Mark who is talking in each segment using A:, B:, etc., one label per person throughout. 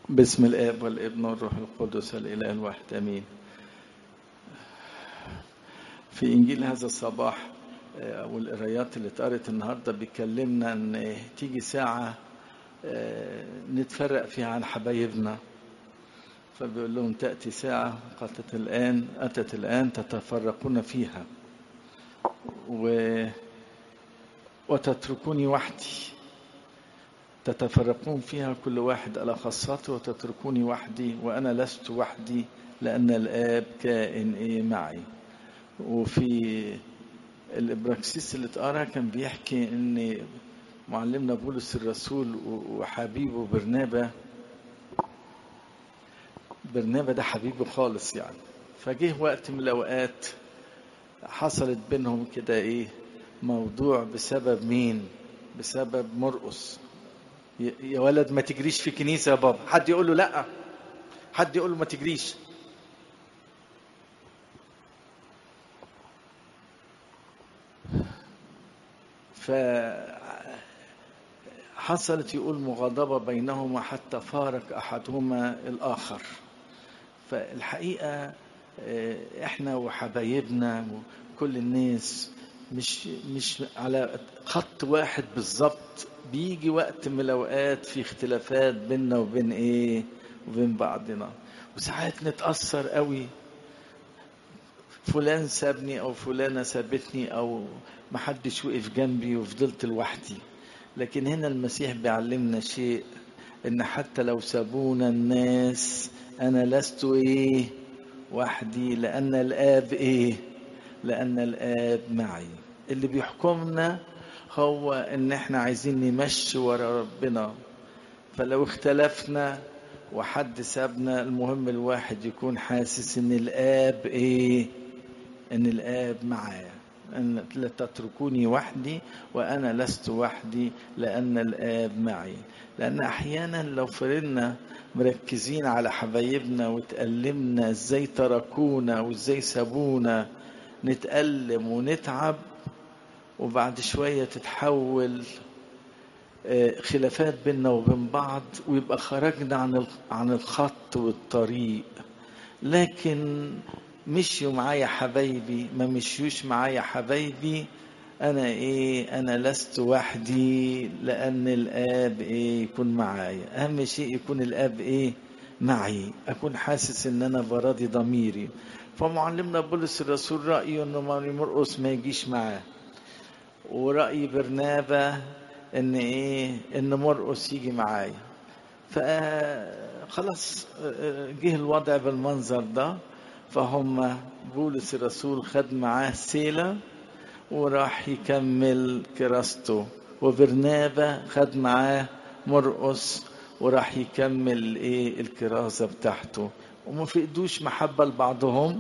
A: باسم الاب والابن والروح القدس الاله الواحد امين في انجيل هذا الصباح آه، والقرايات اللي اتقرت النهارده بيكلمنا ان تيجي ساعه آه، نتفرق فيها عن حبايبنا فبيقول لهم تاتي ساعه قتت الان اتت الان تتفرقون فيها و وتتركوني وحدي تتفرقون فيها كل واحد على خاصته وتتركوني وحدي وانا لست وحدي لان الاب كائن ايه معي وفي الابراكسيس اللي اتقرا كان بيحكي ان معلمنا بولس الرسول وحبيبه برنابا برنابا ده حبيبه خالص يعني فجه وقت من الاوقات حصلت بينهم كده ايه موضوع بسبب مين بسبب مرقس يا ولد ما تجريش في كنيسه يا بابا حد يقول له لا حد يقول له ما تجريش ف حصلت يقول مغاضبة بينهما حتى فارق أحدهما الآخر فالحقيقة إحنا وحبايبنا وكل الناس مش مش على خط واحد بالظبط بيجي وقت من الاوقات في اختلافات بيننا وبين ايه وبين بعضنا وساعات نتاثر قوي فلان سابني او فلانه سابتني او محدش وقف جنبي وفضلت لوحدي لكن هنا المسيح بيعلمنا شيء ان حتى لو سابونا الناس انا لست ايه وحدي لان الاب ايه لأن الآب معي اللي بيحكمنا هو إن إحنا عايزين نمشي ورا ربنا فلو اختلفنا وحد سابنا المهم الواحد يكون حاسس إن الآب إيه إن الآب معايا أن لا تتركوني وحدي وأنا لست وحدي لأن الآب معي لأن أحيانا لو فرنا مركزين على حبايبنا وتألمنا إزاي تركونا وإزاي سابونا نتألم ونتعب وبعد شوية تتحول خلافات بيننا وبين بعض ويبقى خرجنا عن عن الخط والطريق لكن مشيوا معايا حبايبي ما مشيوش معايا حبايبي انا ايه انا لست وحدي لان الاب ايه يكون معايا اهم شيء يكون الاب ايه معي اكون حاسس ان انا براضي ضميري فمعلمنا بولس الرسول رأيه انه مرقس ما يجيش معاه ورأي برنابا ان ايه ان مرقس يجي معايا فخلاص جه الوضع بالمنظر ده فهم بولس الرسول خد معاه سيلة وراح يكمل كراسته وبرنابا خد معاه مرقس وراح يكمل ايه الكراسة بتاعته وما فقدوش محبة لبعضهم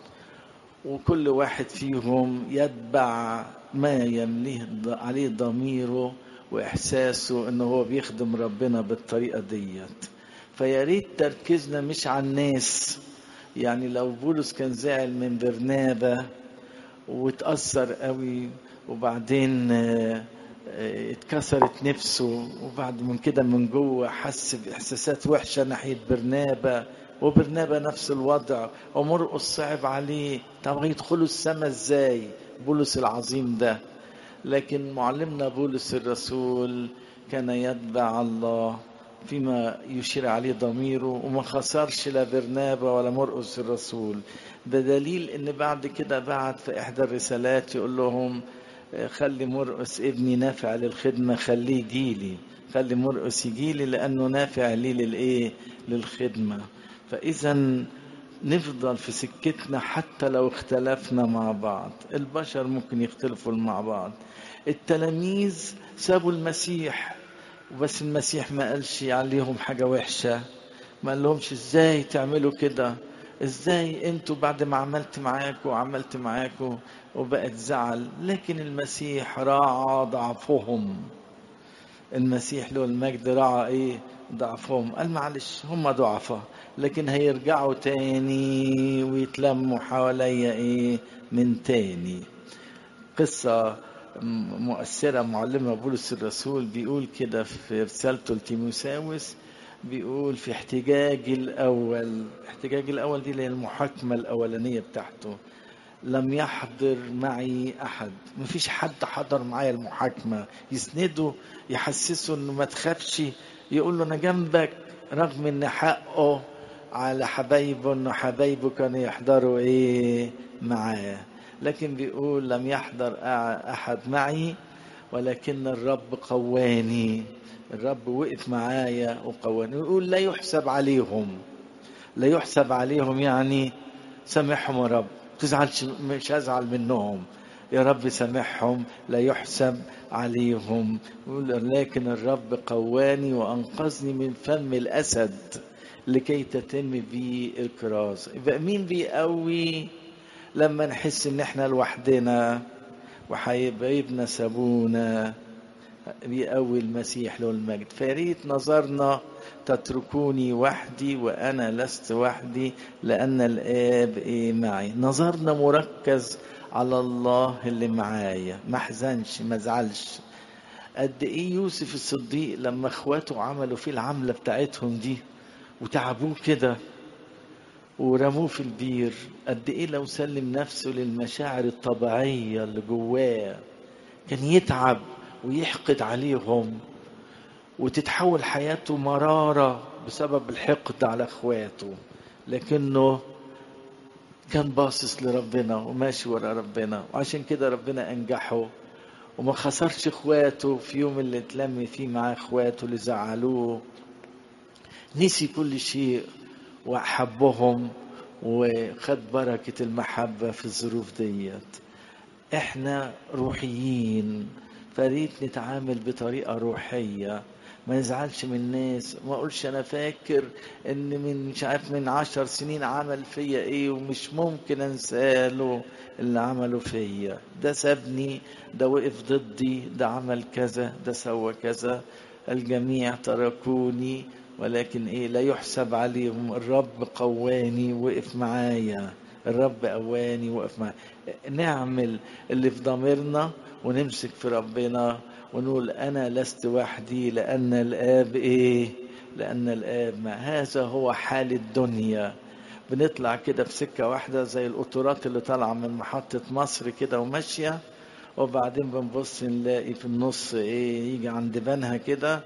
A: وكل واحد فيهم يتبع ما يمليه عليه ضميره واحساسه انه هو بيخدم ربنا بالطريقه ديت فيا ريت تركيزنا مش على الناس يعني لو بولس كان زعل من برنابا واتأثر قوي وبعدين اتكسرت نفسه وبعد من كده من جوه حس باحساسات وحشه ناحيه برنابا وبرنابا نفس الوضع ومرقس صعب عليه طب هيدخلوا السماء ازاي بولس العظيم ده لكن معلمنا بولس الرسول كان يتبع الله فيما يشير عليه ضميره وما خسرش لا برنابا ولا مرقس الرسول ده دليل ان بعد كده بعت في احدى الرسالات يقول لهم خلي مرقس ابني نافع للخدمه خليه يجيلي خلي مرقس يجيلي لانه نافع لي للايه للخدمه فإذا نفضل في سكتنا حتى لو اختلفنا مع بعض البشر ممكن يختلفوا مع بعض التلاميذ سابوا المسيح وبس المسيح ما قالش عليهم حاجة وحشة ما قال لهمش ازاي تعملوا كده ازاي انتوا بعد ما عملت معاكم وعملت معاكم وبقت زعل لكن المسيح راعى ضعفهم المسيح له المجد راعى ايه ضعفهم قال معلش هم ضعفاء لكن هيرجعوا تاني ويتلموا حواليا ايه من تاني قصة مؤثرة معلمة بولس الرسول بيقول كده في رسالته لتيموساوس بيقول في احتجاج الأول احتجاج الأول دي اللي هي المحاكمة الأولانية بتاعته لم يحضر معي أحد مفيش حد حضر معايا المحاكمة يسنده يحسسه إنه ما تخافش يقول له أنا جنبك رغم إن حقه على حبايبه إنه حبايبه كانوا يحضروا إيه معاه لكن بيقول لم يحضر أحد معي ولكن الرب قواني الرب وقف معايا وقواني يقول لا يحسب عليهم لا يحسب عليهم يعني سامحهم يا رب تزعلش مش هزعل منهم يا رب سامحهم لا يحسب عليهم لكن الرب قواني وانقذني من فم الاسد لكي تتم بي الكراز يبقى مين بيقوي لما نحس ان احنا لوحدنا وحبايبنا سابونا بيقوي المسيح له المجد فريت نظرنا تتركوني وحدي وانا لست وحدي لان الاب ايه معي نظرنا مركز على الله اللي معايا ما حزنش ما زعلش قد ايه يوسف الصديق لما اخواته عملوا فيه العمله بتاعتهم دي وتعبوه كده ورموه في البير قد ايه لو سلم نفسه للمشاعر الطبيعيه اللي جواه كان يتعب ويحقد عليهم وتتحول حياته مرارة بسبب الحقد على اخواته لكنه كان باصص لربنا وماشي ورا ربنا وعشان كده ربنا انجحه وما خسرش اخواته في يوم اللي اتلم فيه مع اخواته اللي زعلوه نسي كل شيء وحبهم وخد بركة المحبة في الظروف ديت احنا روحيين فريت نتعامل بطريقة روحية ما نزعلش من الناس ما اقولش انا فاكر ان من مش عارف من عشر سنين عمل فيا ايه ومش ممكن انساله اللي عمله فيا ده سابني ده وقف ضدي ده عمل كذا ده سوى كذا الجميع تركوني ولكن ايه لا يحسب عليهم الرب قواني وقف معايا الرب قواني وقف معايا نعمل اللي في ضميرنا ونمسك في ربنا ونقول انا لست وحدي لان الاب ايه لان الاب ما هذا هو حال الدنيا بنطلع كده في سكه واحده زي القطورات اللي طالعه من محطه مصر كده وماشيه وبعدين بنبص نلاقي في النص ايه يجي عند بنها كده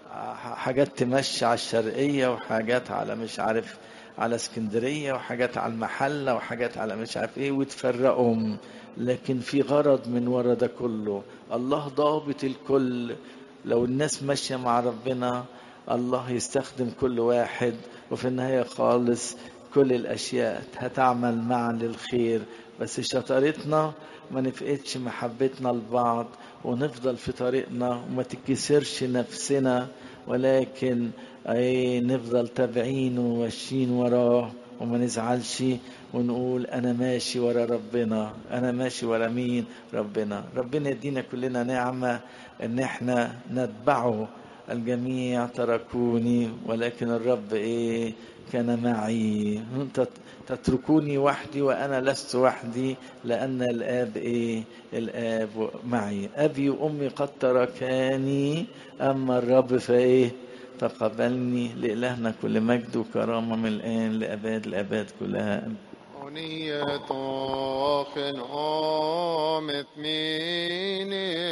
A: حاجات تمشي على الشرقيه وحاجات على مش عارف على اسكندريه وحاجات على المحله وحاجات على مش عارف ايه وتفرقهم لكن في غرض من ورا ده كله الله ضابط الكل لو الناس ماشيه مع ربنا الله يستخدم كل واحد وفي النهايه خالص كل الاشياء هتعمل معا للخير بس شطارتنا ما نفقدش محبتنا لبعض ونفضل في طريقنا وما تتكسرش نفسنا ولكن اي نفضل تابعين وماشيين وراه وما نزعلش ونقول انا ماشي ورا ربنا انا ماشي ورا مين ربنا ربنا يدينا كلنا نعمه ان احنا نتبعه الجميع تركوني ولكن الرب ايه كان معي تتركوني وحدي وانا لست وحدي لان الاب ايه الاب معي ابي وامي قد تركاني اما الرب فايه فقبلني لإلهنا كل مجد وكرامة من الآن لأباد الأباد كلها
B: أنية آخن آمت ميني